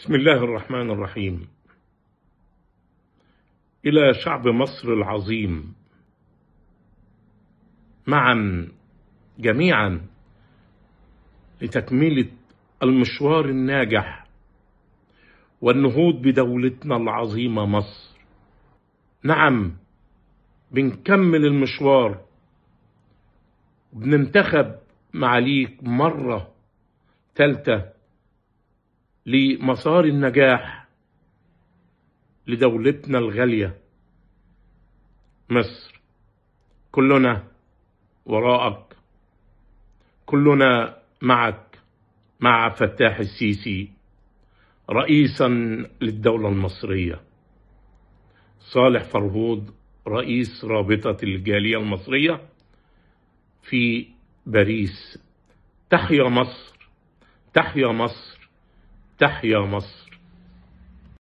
بسم الله الرحمن الرحيم إلى شعب مصر العظيم معا جميعا لتكملة المشوار الناجح والنهوض بدولتنا العظيمة مصر نعم بنكمل المشوار بننتخب معاليك مرة تالتة لمسار النجاح لدولتنا الغالية مصر كلنا وراءك كلنا معك مع فتاح السيسي رئيسا للدولة المصرية صالح فرهود رئيس رابطة الجالية المصرية في باريس تحيا مصر تحيا مصر تحيا مصر